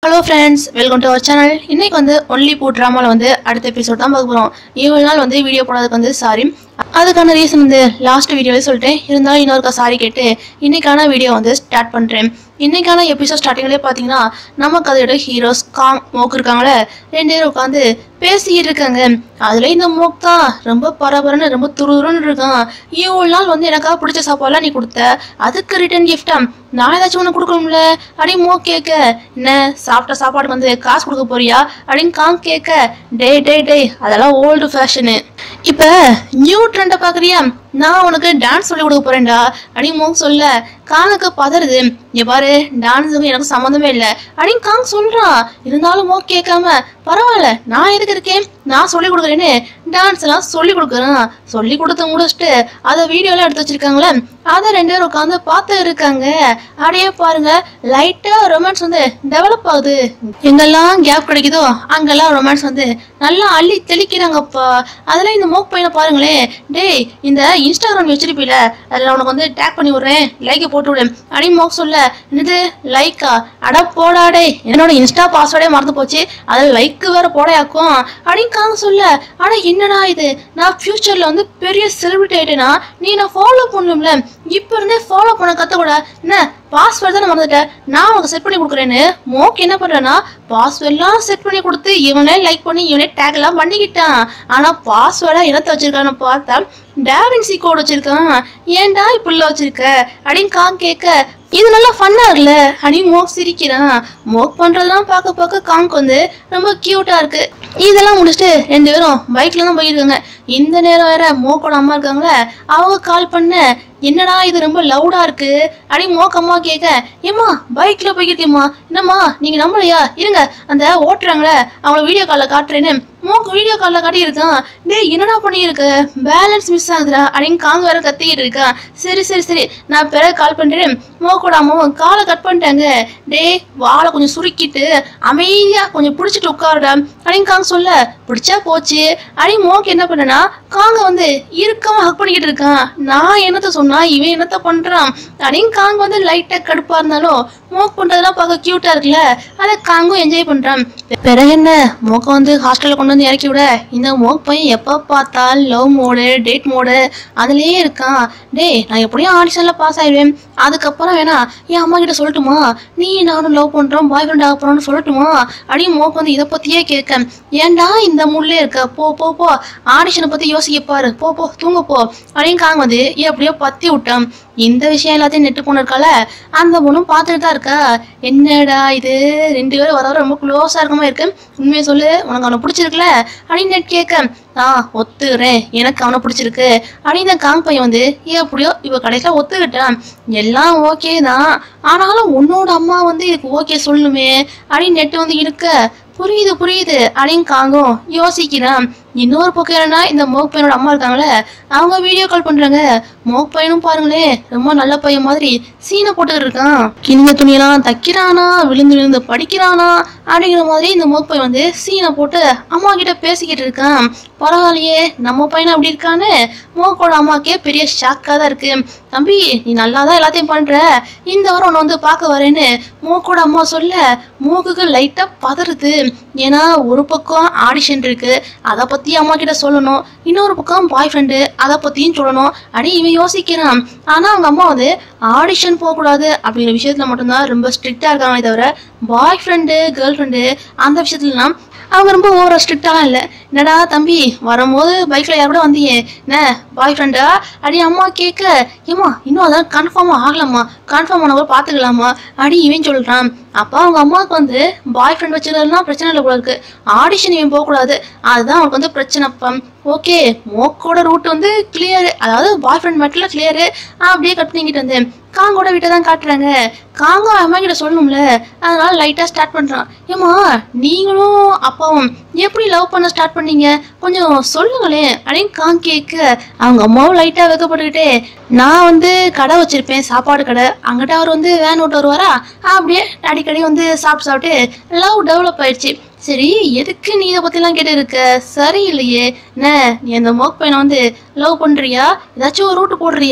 hello friends welcome to our channel இன்னைக்கு வந்து only பூ ட்ராமாவில் வந்து அடுத்த எபிசோட் தான் பார்க்க போகிறோம் இவ்வளோ நாள் வந்து வீடியோ போடாததுக்கு வந்து சாரி அதுக்கான ரீசன் வந்து லாஸ்ட் வீடியோவே சொல்லிட்டேன் இருந்தாலும் இன்னொருக்கா சாரி கேட்டு இன்னைக்கான வீடியோ வந்து ஸ்டார்ட் பண்ணுறேன் இன்னைக்கான எபிசோட் ஸ்டார்டிங்லேயே பார்த்தீங்கன்னா நம்ம கதையோட ஹீரோஸ் காங் மோக் இருக்காங்களே ரெண்டு பேரும் உட்காந்து பேசிக்கிட்டு இருக்காங்க அதில் இந்த மோக் தான் ரொம்ப பரபரன்னு ரொம்ப துருதுருன்னு இருக்கான் இவ்வளோ நாள் வந்து எனக்காக பிடிச்ச சாப்பாடுலாம் நீ கொடுத்த அதுக்கு ரிட்டர்ன் கிஃப்டா நான் ஏதாச்சும் ஒன்று கொடுக்கணும்ல அப்படின்னு மோ கேட்க என்ன சாப்பிட்ட சாப்பாடுக்கு வந்து காசு கொடுக்க போறியா அப்படின்னு காங் கேட்க டே டே டே அதெல்லாம் ஓல்டு ஃபேஷனு இப்போ நியூ ட்ரெண்டை பார்க்குறியா நான் உனக்கு டான்ஸ் சொல்லி கொடுக்க போறேன்டா அப்படின்னு மோக் சொல்ல காங்குக்கு பதறுது இங்க பாரு டான்ஸுக்கும் எனக்கு சம்மந்தமே இல்லை அப்படின்னு காங் சொல்றான் இருந்தாலும் மோக் கேட்காம பரவாயில்ல நான் எதுக்கு இருக்கேன் நான் சொல்லி கொடுக்குறேன்னு டான்ஸ் எல்லாம் சொல்லி கொடுக்குறேன் சொல்லி கொடுத்து முடிச்சுட்டு அதை வீடியோலாம் எடுத்து வச்சிருக்காங்களே அதை ரெண்டு பேரும் உட்காந்து பார்த்து இருக்காங்க அப்படியே பாருங்க லைட்டா ரொமான்ஸ் வந்து டெவலப் ஆகுது எங்கெல்லாம் கேப் கிடைக்குதோ அங்கெல்லாம் ரொமான்ஸ் வந்து நல்லா அள்ளி தெளிக்கிறாங்கப்பா அதெல்லாம் இந்த மோக் பையனை பாருங்களேன் டேய் இந்த இன்ஸ்டாகிராம் வச்சிருப்பீல அதில் உனக்கு வந்து டேக் பண்ணி விடுறேன் லைக்கை போட்டு விடு அப்படின்னு மோக் சொல்ல என்னது லைக்கா அட போடாடே என்னோட இன்ஸ்டா பாஸ்வேர்டே மறந்து போச்சு அதில் லைக்கு வேற போடையாக்கும் அப்படின்னு காங்க சொல்ல அட என்னடா இது நான் ஃபியூச்சரில் வந்து பெரிய செலிபிரிட்டி ஆயிட்டேனா நீ நான் ஃபாலோ பண்ணணும்ல இப்போ இருந்தே ஃபாலோ பண்ண கற்றுக்கூட என்ன பாஸ்வேர்டு தான் மறந்துட்டேன் நான் உனக்கு செட் பண்ணி கொடுக்குறேன்னு மோக் என்ன பண்ணுறேன்னா பாஸ்வேர்ட்லாம் செட் பண்ணி கொடுத்து இவனே லைக் பண்ணி இவனே டேக் எல்லாம் பண்ணிக்கிட்டான் ஆனால் பாஸ்வேர்டா என்னத்த வச்சிருக்கான்னு பார்த்தா டேவின்சி கோட் வச்சிருக்கான் ஏன்டா இப்படிலாம் வச்சிருக்க அப்படின்னு காங் கேட்க இது நல்லா ஃபன்னா இருக்குல்ல அப்படின்னு மோக் சிரிக்கிறான் மோக் பண்றதெல்லாம் பார்க்க பார்க்க காங்க் வந்து ரொம்ப கியூட்டா இருக்கு இதெல்லாம் முடிச்சுட்டு ரெண்டு பேரும் பைக்ல தான் போயிருக்காங்க இந்த நேரம் வேற மோக்கோட அம்மா இருக்காங்களே அவங்க கால் பண்ண என்னடா இது ரொம்ப லவுடா இருக்கு அப்படின்னு மோக் அம்மா கேட்க ஏம்மா பைக்ல போயிருக்கேம்மா என்னம்மா நீங்க நம்பலையா இருங்க அந்த ஓட்டுறாங்களே அவங்கள வீடியோ காலில் காட்டுறேன்னு மோக்கு வீடியோ காலில் காட்டியிருக்கான் டேய் என்னடா பண்ணியிருக்க பேலன்ஸ் மிஸ் ஆகுதுடா அப்படின்னு காங்க வேற கத்திக்கிட்டு இருக்கான் சரி சரி சரி நான் பிறகு கால் பண்றேன் மோக்கோட அம்மாவும் காலை கட் பண்ணிட்டாங்க டேய் வாழை கொஞ்சம் சுருக்கிட்டு அமைதியா கொஞ்சம் பிடிச்சிட்டு உட்காருடா அப்படின்னு காங்க சொல்ல பிடிச்சா போச்சு அப்படின்னு மோக்கு என்ன பண்ணனா காங்க வந்து இறுக்கமா ஹக் பண்ணிக்கிட்டு இருக்கான் நான் என்னத்த சொன்னா இவன் என்னத்த பண்றான் அப்படின்னு காங்க வந்து லைட்டா கடுப்பா இருந்தாலும் மோக் பண்றதெல்லாம் பார்க்க கியூட்டா இருக்குல்ல அதை காங்கும் என்ஜாய் பண்றான் பிறகு என்ன மோக்க வந்து ஹாஸ்டல்ல கொண்டு வந்து இறக்கி விட இந்த மோக் பையன் எப்போ பார்த்தால் லவ் மோடு டேட் மோடு அதுலயே இருக்கான் டேய் நான் எப்படியும் ஆடிஷன்ல பாஸ் ஆயிடுவேன் அதுக்கப்புறம் வேணா என் அம்மா கிட்ட சொல்லட்டுமா நீ நானும் லவ் பண்றோம் பாய் ஃப்ரெண்ட் ஆக போறோம்னு சொல்லட்டுமா அப்படின்னு மோக் வந்து இதை பத்தியே கேட்க ஏன்டா இந்த மூட்லயே இருக்க போ போ போ ஆடிஷனை பத்தி யோசிக்க பாரு போ போ தூங்க போ அப்படின்னு காங்க வந்து எப்படியோ பத்தி விட்டான் இந்த விஷயம் எல்லாத்தையும் நெட்டு பொண்ணு இருக்கால அந்த பொண்ணும் பார்த்துட்டு தான் இருக்கா என்னடா இது ரெண்டு பேரும் வர வர ரொம்ப க்ளோஸாக இருக்கமா இருக்கு உண்மையை சொல்லு உனக்கு அவனை பிடிச்சிருக்குல அப்படின்னு நெட் கேட்க ஆ ஒத்துக்கிறேன் எனக்கு அவனை பிடிச்சிருக்கு அப்படின்னு இந்த காங் பையன் வந்து எப்படியோ இவ கடைசியில் ஒத்துக்கிட்டான் எல்லாம் ஓகே தான் ஆனாலும் உன்னோட அம்மா வந்து இதுக்கு ஓகே சொல்லணுமே அப்படின்னு நெட்டு வந்து இருக்க புரியுது புரியுது அப்படின்னு காங்கும் யோசிக்கிறான் இன்னொரு பக்கம் என்னன்னா இந்த மோக் பையனோட அம்மா இருக்காங்களே அவங்க வீடியோ கால் பண்றாங்க மோக் பையனும் பாருங்களேன் ரொம்ப நல்ல பையன் மாதிரி சீனை போட்டுக்கிட்டு இருக்கான் கிழிஞ்ச துணியெல்லாம் தைக்கிறானா விழுந்து விழுந்து படிக்கிறானா அப்படிங்கிற மாதிரி இந்த மோக் பையன் வந்து சீனை போட்டு அம்மா கிட்ட பேசிக்கிட்டு இருக்கான் பரவாயில்லையே நம்ம பையன் அப்படி இருக்கான்னு மோக்கோட அம்மாக்கே பெரிய ஷாக்காக தான் இருக்கு தம்பி நீ நல்லா தான் எல்லாத்தையும் பண்ற இந்த வாரம் உன்னை வந்து பார்க்க வரேன்னு மோக்கோட அம்மா சொல்ல மூக்குக்கு லைட்டா பதறுது ஏன்னா ஒரு பக்கம் ஆடிஷன் இருக்கு அதை பத்தி அம்மா கிட்ட சொல்லணும் இன்னொரு பக்கம் பாய் ஃப்ரெண்டு அதை பத்தியும் சொல்லணும் அப்படி இவன் யோசிக்கிறான் ஆனா அவங்க அம்மா வந்து ஆடிஷன் போகக்கூடாது அப்படிங்கிற விஷயத்துல மட்டும்தான் ரொம்ப ஸ்ட்ரிக்டா இருக்காங்களே தவிர பாய் ஃப்ரெண்டு கேர்ள் ஃப்ரெண்டு அந்த விஷயத்துலலாம் அவங்க ரொம்ப ஓவரா ஸ்ட்ரிக்டாலாம் இல்லை என்னடா தம்பி வரும்போது பைக்ல யார் கூட வந்தீங்க என்ன பாய் ஃப்ரெண்டா அடி அம்மா கேட்க ஏம்மா இன்னும் அதான் கன்ஃபார்மாக ஆகலாமா கன்ஃபார்ம் ஆன கூட பார்த்துக்கலாமா அடி இவன் சொல்கிறான் அப்போ அவங்க அம்மாவுக்கு வந்து பாய் ஃப்ரெண்ட் வச்சுக்கிறதுலாம் பிரச்சனை இல்லை போல இருக்கு ஆடிஷன் இவன் போகக்கூடாது அதுதான் அவனுக்கு வந்து பிரச்சனைப்பா ஓகே மோக்கோட ரூட் வந்து கிளியரு அதாவது பாய் ஃப்ரெண்ட் மட்டும் கிளியரு அப்படியே கட் பண்ணிக்கிட்டு வந்தேன் காங்கோட வீட்டை தான் காட்டுறாங்க காங்கும் அம்மா கிட்ட சொல்லணும்ல அதனால லைட்டாக ஸ்டார்ட் பண்ணுறான் ஏம்மா நீங்களும் அப்பாவும் எப்படி லவ் பண்ண ஸ்டார்ட் பண்ணீங்க கொஞ்சம் சொல்லுங்களேன் அப்படின்னு காங் கேட்க அவங்க அம்மாவும் லைட்டாக வைக்கப்பட்டுக்கிட்டே நான் வந்து கடை வச்சிருப்பேன் சாப்பாடு கடை அங்கிட்ட அவர் வந்து வேன் ஓட்டு வருவாரா அப்படியே அடிக்கடி வந்து சாப்பிட்டு சாப்பிட்டு லவ் டெவலப் ஆயிடுச்சு சரி எதுக்கு நீ இதை பற்றிலாம் கேட்டு இருக்க சரியில்லையே என்ன நீ அந்த மோக் பையனை வந்து லவ் பண்ணுறியா ஏதாச்சும் ஒரு ரூட்டு போடுறியா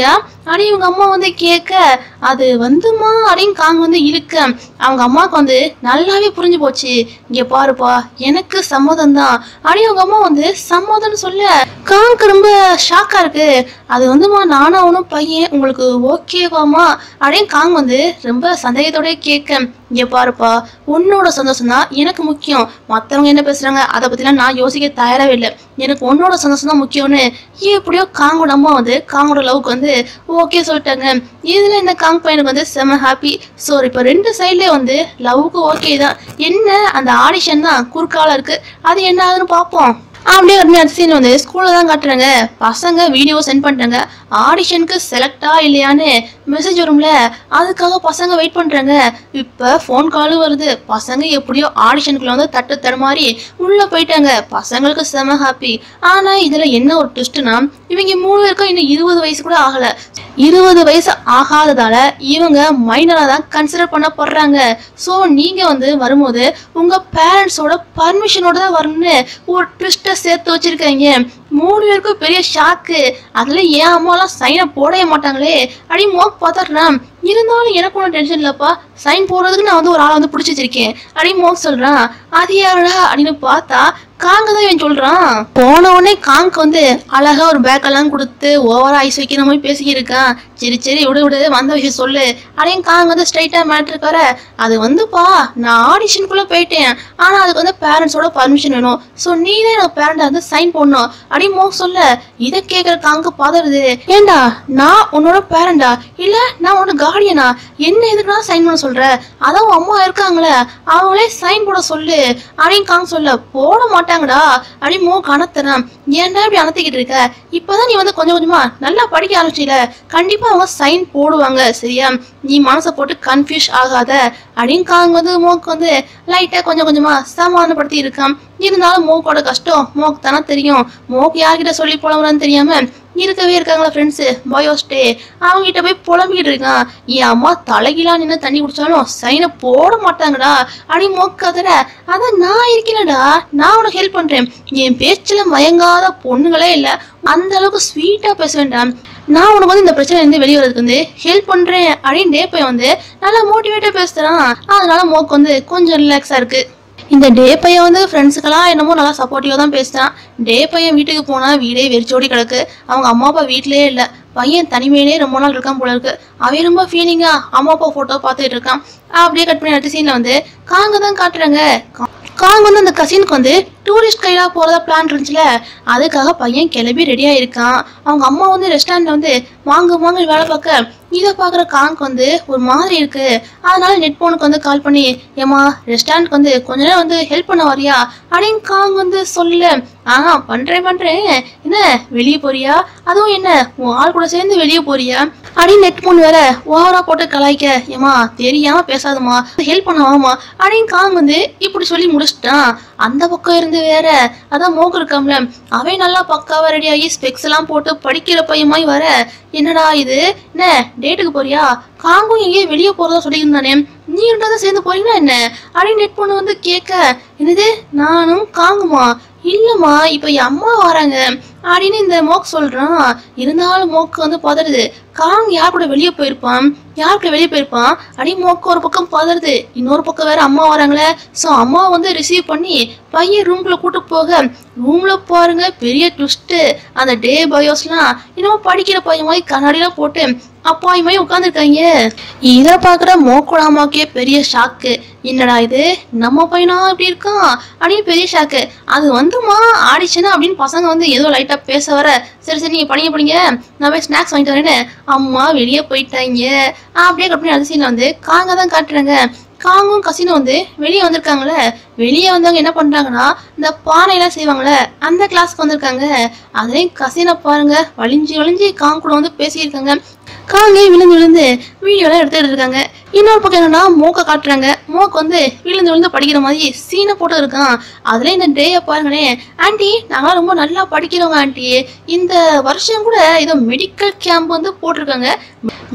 அடி இவங்க அம்மா வந்து கேட்க அது வந்துமா அப்படின்னு காங்க வந்து இழுக்க அவங்க அம்மாவுக்கு வந்து நல்லாவே புரிஞ்சு போச்சு இங்க பாருப்பா எனக்கு சம்மதம் தான் அடி அவங்க அம்மா வந்து சம்மதம்னு சொல்ல காங்க்கு ரொம்ப ஷாக்கா இருக்கு அது வந்துமா நானும் அவனும் பையன் உங்களுக்கு ஓகேவாமா அப்படின்னு காங் வந்து ரொம்ப சந்தேகத்தோட கேட்க இங்க பாருப்பா உன்னோட சந்தோஷம் தான் எனக்கு முக்கியம் மத்தவங்க என்ன பேசுறாங்க அதை பத்திலாம் நான் யோசிக்க தயாராகவே இல்லை எனக்கு உன்னோட சந்தோஷம் தான் முக்கியம்னு எப்படியோ காங்கோட அம்மா வந்து காங்கோட லவ்க்கு வந்து ஓகே சொல்லிட்டாங்க இதுல இந்த காங் பையனுக்கு வந்து செம ஹாப்பி ஸோ இப்போ ரெண்டு சைட்லேயே வந்து லவ்வுக்கு ஓகே தான் என்ன அந்த ஆடிஷன் தான் குறுக்கால இருக்கு அது என்ன ஆகுதுன்னு பார்ப்போம் அப்படியே உடனே அடுத்த சீன் வந்து ஸ்கூல்ல தான் காட்டுறாங்க பசங்க வீடியோ சென்ட் பண்ணிட்டாங்க ஆடிஷனுக்கு செலக்டா இல்லையான்னு மெசேஜ் வரும்ல அதுக்காக பசங்க வெயிட் பண்றாங்க இப்ப ஃபோன் காலும் வருது பசங்க எப்படியோ ஆடிஷனுக்குள்ள வந்து தட்டு தடுமாறி உள்ள போயிட்டாங்க பசங்களுக்கு செம ஹாப்பி ஆனா இதுல என்ன ஒரு ட்விஸ்ட்னா இவங்க மூணு பேருக்கும் இன்னும் இருபது வயசு கூட ஆகல இருபது வயசு ஆகாததால இவங்க மைனரா தான் கன்சிடர் பண்ணப்படுறாங்க ஸோ நீங்க வந்து வரும்போது உங்க பேரண்ட்ஸோட பர்மிஷனோட தான் வரணும்னு ஒரு ட்விஸ்ட்டை சேர்த்து வச்சிருக்காங்க மூணு பேருக்கும் பெரிய ஷாக்கு அதுல என் அம்மாலாம் சைனை போடவே மாட்டாங்களே அப்படி மோக் பார்த்துட்றான் இருந்தாலும் எனக்கு ஒன்றும் டென்ஷன் இல்லப்பா சைன் போடுறதுக்கு நான் வந்து ஒரு ஆளை வந்து பிடிச்சி வச்சிருக்கேன் அப்படி மோக் சொல்றான் அது யாருடா அப்படின்னு பார்த்தா காங்க தான் இவன் சொல்றான் போன உடனே காங்க்கு வந்து அழகா ஒரு பேக் எல்லாம் கொடுத்து ஓவரா ஐஸ் வைக்கிற மாதிரி பேசிக்கிட்டு இருக்கான் சரி சரி விடு விடு வந்த விஷயம் சொல்லு அப்படின்னு காங்க வந்து ஸ்ட்ரைட்டா மேட்ருக்கார அது வந்துப்பா நான் ஆடிஷனுக்குள்ள போயிட்டேன் ஆனா அதுக்கு வந்து பேரண்ட்ஸோட பர்மிஷன் வேணும் ஸோ நீ தான் எனக்கு பேரண்டா வந்து சைன் பண்ணணும் அப்படின்னு மோக் சொல்ல இதை கேட்குற காங்கு பதறுது ஏண்டா நான் உன்னோட பேரண்டா இல்ல நான் உன்னோட கார்டியனா என்ன எதுக்குன்னா சைன் பண்ண சொல்ற அதான் உன் அம்மா இருக்காங்களே அவங்களே சைன் போட சொல்லு அப்படின்னு காங்க சொல்ல போட மாட்டாங்கடா அப்படி மோ கணத்துறேன் ஏன்டா இப்படி அணத்திக்கிட்டு இருக்க இப்பதான் நீ வந்து கொஞ்சம் கொஞ்சமா நல்லா படிக்க ஆரம்பிச்சில கண்டிப்பா அவங்க சைன் போடுவாங்க சரியா நீ மனசை போட்டு கன்ஃபியூஸ் ஆகாத அப்படின்னு காங்க வந்து மோக்கு வந்து லைட்டா கொஞ்சம் கொஞ்சமா சமாதானப்படுத்தி இருக்கான் இருந்தாலும் மோக்கோட கஷ்டம் மோக்கு தானே தெரியும் மோக்கு யார்கிட்ட சொல்லி புலம்புறான்னு தெரியாம இருக்கவே இருக்காங்களா ஃப்ரெண்ட்ஸு பயோஸ்டே அவங்ககிட்ட போய் புலம்பிக்கிட்டு இருக்கான் என் அம்மா தலைகீழா நின்று தண்ணி குடிச்சாலும் சைனை போட மாட்டாங்கடா அப்படி மோக்காதட அதான் நான் இருக்கேனடா நான் உனக்கு ஹெல்ப் பண்றேன் என் பேச்சுல மயங்காத பொண்ணுங்களே இல்லை அந்த அளவுக்கு ஸ்வீட்டா பேச வேண்டாம் நான் உனக்கு வந்து இந்த பிரச்சனை இருந்து வெளியே வரதுக்கு வந்து ஹெல்ப் பண்றேன் அப்படின்னு டே பையன் வந்து நல்லா மோட்டிவேட்டா பேசுறான் அதனால மோக்கு வந்து கொஞ்சம் ரிலாக்ஸா இருக்கு இந்த டே பையன் வந்து ஃப்ரெண்ட்ஸுக்கெல்லாம் என்னமோ நல்லா சப்போர்ட்டிவாக தான் பேசுகிறான் டே பையன் வீட்டுக்கு போனால் வீடே வெறிச்சோடி கிடக்கு அவங்க அம்மா அப்பா வீட்டிலேயே இல்லை பையன் தனிமையிலே ரொம்ப நாள் இருக்கான் போல இருக்கு அவன் ரொம்ப ஃபீலிங்கா அம்மா அப்பா ஃபோட்டோ பார்த்துட்டு இருக்கான் அப்படியே கட் பண்ணி அடுத்த சீனில் வந்து காங்க தான் காட்டுறாங்க கா- காங்க வந்து அந்த கசினுக்கு வந்து டூரிஸ்ட் கைடாக போகிறதா பிளான் இருந்துச்சுல அதுக்காக பையன் கிளம்பி ரெடியாக இருக்கான் அவங்க அம்மா வந்து ரெஸ்டாரண்ட்ல வந்து வாங்க வாங்க வேலை பார்க்க இதை பார்க்குற காங்க் வந்து ஒரு மாதிரி இருக்கு அதனால நெட் ஃபோனுக்கு வந்து கால் பண்ணி ஏமா ரெஸ்டாரண்ட்க்கு வந்து கொஞ்ச நேரம் வந்து ஹெல்ப் பண்ண வரியா அப்படின்னு காங் வந்து சொல்லல ஆ பண்றேன் பண்றேன் என்ன வெளியே போறியா அதுவும் என்ன உன் ஆள் கூட சேர்ந்து வெளியே போறியா அப்படின்னு நெட் ஃபோன் வேற ஓவரா போட்டு கலாய்க்க ஏமா தெரியாம பேசாதம்மா ஹெல்ப் பண்ண வாமா அப்படின்னு காங் வந்து இப்படி சொல்லி முடிச்சிட்டான் அந்த பக்கம் இருந்து வேற அதான் மோக்கு இருக்காம்ல அவன் நல்லா பக்காவா ரெடி ஆகி ஸ்பெக்ஸ் எல்லாம் போட்டு படிக்கிற பையமாய் வர என்னடா இது என்ன டேட்டுக்கு போறியா காங்கும் எங்கேயோ வெளியே போறதா சொல்லியிருந்தானே நீ ரெண்டாவது சேர்ந்து போறீங்களா என்ன அப்படின்னு நெட் பொண்ணு வந்து கேட்க என்னது நானும் காங்குமா இல்லம்மா இப்போ என் அம்மா வராங்க அப்படின்னு இந்த மோக் சொல்றான் இருந்தாலும் மோக்கு வந்து பதறுது காங் யார் கூட வெளியே போயிருப்பான் யார் கூட வெளியே போயிருப்பான் அப்படின்னு மோக்கு ஒரு பக்கம் பதறுது இன்னொரு பக்கம் வேற அம்மா வராங்களே ஸோ அம்மா வந்து ரிசீவ் பண்ணி பையன் ரூம்குள்ள கூட்டு போக ரூம்ல பாருங்க பெரிய ட்விஸ்ட்டு அந்த டே பயோஸ்லாம் இன்னமும் படிக்கிற பையன் மாதிரி கண்ணாடிலாம் போட்டு அப்பாய் மாதிரி உட்காந்துருக்காங்க இதை பார்க்குற மோக்கோட அம்மாக்கே பெரிய ஷாக்கு என்னடா இது நம்ம பையனா இப்படி இருக்கான் அப்படின்னு பெரிய ஷாக்கு அது வந்துமா ஆடிச்சுன்னா அப்படின்னு பசங்க வந்து ஏதோ லைட்டாக பேச வர சரி சரி நீங்கள் படிங்க படிங்க நான் போய் ஸ்நாக்ஸ் வாங்கிட்டு வரேன்னு அம்மா வெளியே போயிட்டாங்க அப்படியே கட் பண்ணி அடுத்த சீனில் வந்து காங்க தான் காட்டுறாங்க காங்கும் கசினும் வந்து வெளியே வந்திருக்காங்களே வெளியே வந்தவங்க என்ன பண்றாங்கன்னா இந்த பானையெல்லாம் செய்வாங்களே அந்த கிளாஸ்க்கு வந்திருக்காங்க அதுலேயும் கசினை பாருங்க வலிஞ்சு வலிஞ்சு காங் கூட வந்து பேசியிருக்காங்க காங்கே விழுந்து விழுந்து வீடியோலாம் எடுத்துட்டு இருக்காங்க இன்னொரு பக்கம் என்னன்னா மோக்க காட்டுறாங்க மோக்கு வந்து விழுந்து விழுந்து படிக்கிற மாதிரி சீனை போட்டு இருக்கான் அதுல இந்த டேயை பாருங்களேன் ஆண்டி நாங்களாம் ரொம்ப நல்லா படிக்கிறவங்க ஆண்டி இந்த வருஷம் கூட ஏதோ மெடிக்கல் கேம்ப் வந்து போட்டிருக்காங்க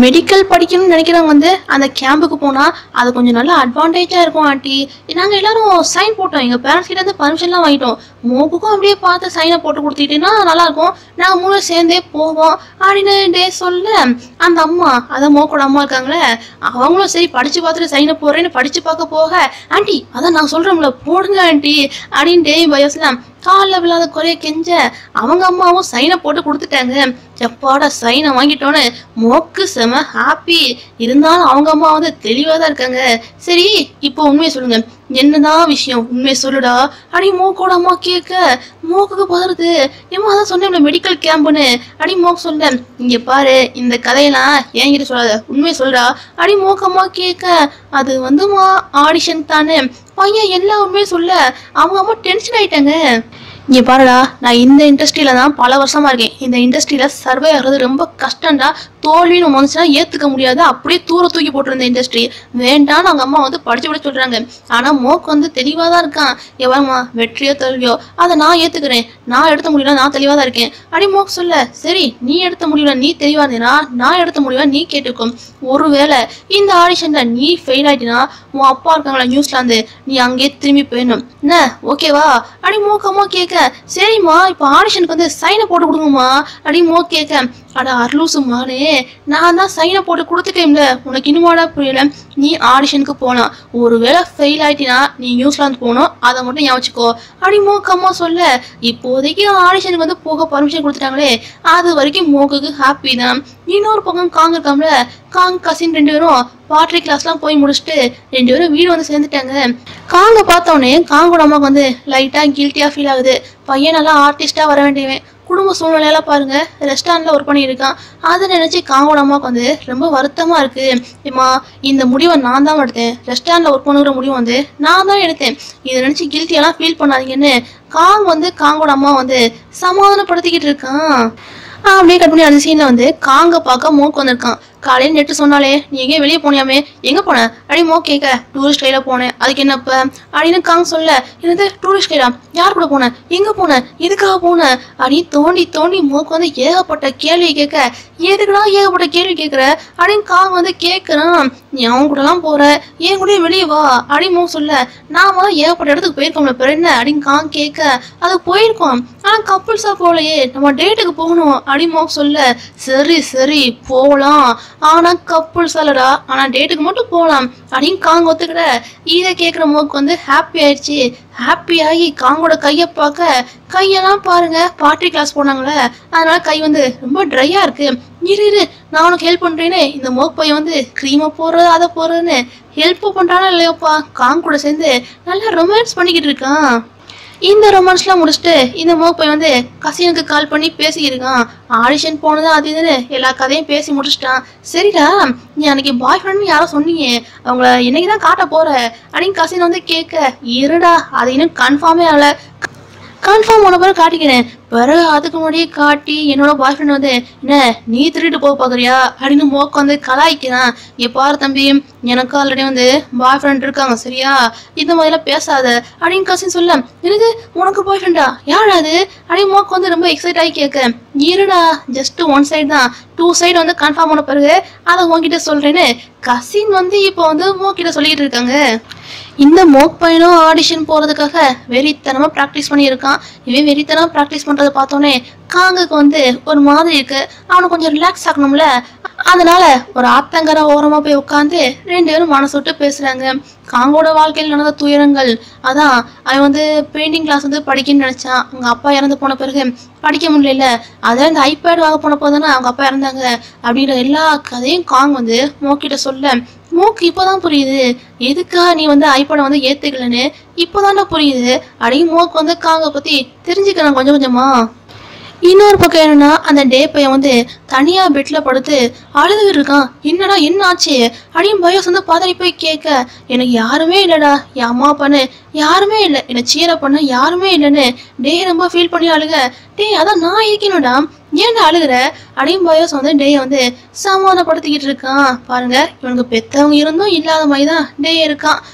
மெடிக்கல் படிக்கணும்னு நினைக்கிறவங்க வந்து அந்த கேம்புக்கு போனால் அது கொஞ்சம் நல்லா அட்வான்டேஜாக இருக்கும் ஆண்டி நாங்கள் எல்லாரும் சைன் போட்டோம் எங்கள் பேரண்ட்ஸ் கிட்ட இருந்து பர்மிஷன்லாம் வாங்கிட்டோம் மோக்குக்கும் அப்படியே பார்த்து சைனை போட்டு கொடுத்துட்டீங்கன்னா நல்லாயிருக்கும் நாங்கள் மூணு சேர்ந்தே போவோம் அப்படின்னு டே சொல்ல அந்த அம்மா அதான் மோக்கோட அம்மா இருக்காங்களே அவங்களும் சரி படித்து பார்த்துட்டு சைனை போடுறேன்னு படித்து பார்க்க போக ஆண்டி அதான் நான் சொல்கிறோம்ல போடுங்க ஆண்டி அப்படின்னு டே பயஸ்லாம் காலில் விழாத குறைய கெஞ்ச அவங்க அம்மாவும் சைனை போட்டு கொடுத்துட்டாங்க செப்பாட சைனை வாங்கிட்டோன்னு மோக்கு செம ஹாப்பி இருந்தாலும் அவங்க அம்மா வந்து தெளிவாக தான் இருக்காங்க சரி இப்போ உண்மையை சொல்லுங்க என்னதான் விஷயம் உண்மையை சொல்லுடா அடி மோக்கோட அம்மா கேட்க மோக்குக்கு பதறுது ஏமா அதான் சொன்னேன் மெடிக்கல் கேம்புன்னு அடி மோக்கு சொல்ல இங்க பாரு இந்த கதையெல்லாம் என்கிட்ட சொல்லாத உண்மையை சொல்றா அடி மோக்கு அம்மா கேட்க அது வந்துமா ஆடிஷன் தானே பையன் எல்லா உண்மையும் சொல்ல அவங்க அம்மா டென்ஷன் ஆயிட்டாங்க இங்கே பாருடா நான் இந்த இண்டஸ்ட்ரியில தான் பல வருஷமா இருக்கேன் இந்த இண்டஸ்ட்ரியில சர்வே ஆகிறது ரொம்ப கஷ்டம்டா தோல்வின்னு ஒன்று வந்துச்சுன்னா ஏற்றுக்க முடியாது அப்படியே தூர தூக்கி போட்டிருந்த இண்டஸ்ட்ரி வேண்டான்னு அவங்க அம்மா வந்து படிச்சு விட சொல்றாங்க ஆனால் மோக்கு வந்து தெளிவாக தான் இருக்கான் எவன்மா வெற்றியோ தோல்வியோ அதை நான் ஏற்றுக்கிறேன் நான் எடுத்த முடியல நான் தெளிவாக தான் இருக்கேன் அடி மோக்கு சொல்ல சரி நீ எடுத்த முடியல நீ தெளிவாக இருந்தீனா நான் எடுத்த முடியல நீ கேட்டுக்கும் ஒருவேளை இந்த ஆடிஷன்ல நீ ஃபெயில் ஆயிட்டினா உன் அப்பா இருக்காங்களா நியூஸ்லாந்து நீ அங்கேயே திரும்பி போயிடணும் என்ன ஓகேவா அடி மோக்கம்மா கேட்க சரிம்மா இப்போ ஆடிஷனுக்கு வந்து சைனை போட்டு கொடுங்கம்மா அடி மோ கேட்க அட அர்லூசு மானே நான் தான் சைனை போட்டு கொடுத்துட்டேன்ல உனக்கு இன்னுமாடா புரியல நீ ஆடிஷனுக்கு போகலாம் ஒருவேளை ஃபெயில் ஆயிட்டினா நீ நியூசிலாந்து போகணும் அதை மட்டும் ஞாபகம் வச்சுக்கோ அடி மோக்கம்மா சொல்ல இப்போதைக்கு ஆடிஷனுக்கு வந்து போக பர்மிஷன் கொடுத்துட்டாங்களே அது வரைக்கும் மோக்குக்கு ஹாப்பி தான் இன்னொரு பக்கம் காங்க இருக்காம்ல காங் கசின் ரெண்டு பேரும் பாட்ரி கிளாஸ்லாம் போய் முடிச்சுட்டு ரெண்டு பேரும் வீடு வந்து சேர்ந்துட்டாங்க காங்க பார்த்தோன்னே காங்கோட அம்மாவுக்கு வந்து லைட்டாக கில்ட்டியாக ஃபீல் ஆகுது பையன் நல்லா ஆர்டிஸ்டாக வர வேண்டியவன் குடும்ப சூழ்நிலையெல்லாம் பாருங்க ரெஸ்டாரண்ட்ல ஒர்க் பண்ணியிருக்கான் அதை நினைச்சு காங்கோட அம்மாவுக்கு வந்து ரொம்ப வருத்தமா இருக்கு ஏம்மா இந்த முடிவை நான் தான் எடுத்தேன் ரெஸ்டாரண்ட்ல ஒர்க் பண்ணுற முடிவு வந்து நான் தான் எடுத்தேன் இதை நினைச்சு கில்ட்டியெல்லாம் ஃபீல் பண்ணாதீங்கன்னு காங் வந்து காங்கோட அம்மா வந்து சமாதானப்படுத்திக்கிட்டு இருக்கான் அப்படியே கட் பண்ணி அந்த சீன்ல வந்து காங்க பார்க்க மோக்கு வந்திருக்கான் காலையில் நெட்டு சொன்னாலே நீ எங்கேயும் வெளியே போனியாமே எங்க போன அடி மோ கேட்க டூரிஸ்ட் கையில போனேன் அதுக்கு என்னப்ப அப்படின்னு காங்க சொல்ல என்னது டூரிஸ்ட் கைடா யார் கூட போன எங்க போன எதுக்காக போன அப்படின்னு தோண்டி தோண்டி மோக்கு வந்து ஏகப்பட்ட கேள்வி கேட்க எதுக்குடா ஏகப்பட்ட கேள்வி கேட்குற அப்படின்னு காங்க வந்து கேட்குறான் நீ அவன் கூடலாம் போற என் கூட வெளியே வா அப்படின்னு மோ சொல்ல நாம தான் ஏகப்பட்ட இடத்துக்கு போயிருக்கோம்ல பிற என்ன அப்படின்னு காங்க கேட்க அது போயிருக்கோம் ஆனா கப்புள்ஸா போகலையே நம்ம டேட்டுக்கு போகணும் அப்படின்னு மோ சொல்ல சரி சரி போகலாம் ஆனா கப்புள்ஸ் அல்லடா ஆனா டேட்டுக்கு மட்டும் போகலாம் அப்படின்னு காங்க ஒத்துக்கிட இதை கேட்குற மோக்கு வந்து ஹாப்பி ஆயிடுச்சு ஹாப்பி ஆகி காங்கோட கையை பார்க்க கையெல்லாம் பாருங்க பாட்டி கிளாஸ் போனாங்களே அதனால கை வந்து ரொம்ப ட்ரையா இருக்கு இரு இரு நான் உனக்கு ஹெல்ப் பண்றேன்னு இந்த மோக் பையன் வந்து க்ரீமை போடுறது அதை போடுறதுன்னு ஹெல்ப் பண்றானா இல்லையோப்பா காங் கூட சேர்ந்து நல்லா ரொமான்ஸ் பண்ணிக்கிட்டு இருக்கான் இந்த ரொமான்ஸ்லாம் முடிச்சுட்டு இந்த மோக் பையன் வந்து கசினுக்கு கால் பண்ணி பேசியிருக்கான் ஆடிஷன் போனது அது இதுன்னு எல்லா கதையும் பேசி முடிச்சிட்டான் சரிடா நீ அன்னைக்கு பாய் ஃப்ரெண்ட்னு யாரோ சொன்னீங்க அவங்கள என்னைக்கு தான் காட்ட போற அப்படின்னு கசின் வந்து கேட்க இருடா அது இன்னும் கன்ஃபார்மே ஆகல கன்ஃபார்ம் உன பிறகு காட்டிக்கிறேன் பிறகு அதுக்கு முன்னாடியே காட்டி என்னோட பாய் ஃப்ரெண்ட் வந்து என்ன நீ திருட்டு போக பார்க்குறியா அப்படின்னு மோக்க வந்து கலாய்க்கிறான் இங்க பாரு தம்பி எனக்கு ஆல்ரெடி வந்து பாய் ஃப்ரெண்ட் இருக்காங்க சரியா இந்த மாதிரிலாம் பேசாத அப்படின்னு கசின் சொல்ல என்னது உனக்கு பாய் ஃப்ரெண்டா யாரா அது அப்படின்னு மோக்க வந்து ரொம்ப எக்ஸைட் ஆகி கேட்க இருடா ஜஸ்ட் ஒன் சைடு தான் டூ சைடு வந்து கன்ஃபார்ம் பண்ண பிறகு அதை உன்கிட்ட சொல்றேன்னு கசின் வந்து இப்போ வந்து மோக்கிட்ட சொல்லிட்டு இருக்காங்க இந்த மோக் பையனும் ஆடிஷன் போறதுக்காக வெறித்தனமா ப்ராக்டிஸ் பண்ணியிருக்கான் இவன் வெறித்தனமா ப்ராக்டிஸ் பண்றதை பார்த்தோன்னே காங்குக்கு வந்து ஒரு மாதிரி இருக்கு அவனை கொஞ்சம் ரிலாக்ஸ் ஆகணும்ல அதனால ஒரு ஆத்தங்கர ஓரமா போய் உட்காந்து ரெண்டு பேரும் மனசு விட்டு பேசுறாங்க காங்கோட வாழ்க்கையில் நடந்த துயரங்கள் அதான் அவன் வந்து பெயிண்டிங் கிளாஸ் வந்து படிக்கணும்னு நினைச்சான் அவங்க அப்பா இறந்து போன பிறகு படிக்க முடியல அதான் இந்த ஐபேட் வாங்க போன போது தானே அவங்க அப்பா இறந்தாங்க அப்படின்ற எல்லா கதையும் காங் வந்து மோக்கிட்ட சொல்ல மூக்கு இப்போதான் புரியுது எதுக்கா நீ வந்து ஐபேடை வந்து ஏத்துக்கலன்னு இப்போதானே புரியுது அப்படின்னு மூக்கு வந்து காங்க பத்தி தெரிஞ்சுக்கிறேன் கொஞ்சம் கொஞ்சமா இன்னொரு பக்கம் என்னன்னா அந்த டே பையன் வந்து தனியா பெட்ல படுத்து அழுதுகிட்டு இருக்கான் என்னடா என்ன ஆச்சு அப்படின்னு பயஸ் வந்து பதறி போய் கேட்க எனக்கு யாருமே இல்லடா என் அம்மா அப்பான்னு யாருமே இல்லை என்னை சீர பண்ண யாருமே இல்லைன்னு டே ரொம்ப ஃபீல் பண்ணி அழுக டேய் அதான் நான் இருக்கணும்டா ஏன்டா அழுகுற அப்படின்னு பயஸ் வந்து டேயை வந்து சமாதானப்படுத்திக்கிட்டு இருக்கான் பாருங்க இவனுக்கு பெத்தவங்க இருந்தும் இல்லாத மாதிரி தான் டே இருக்கான்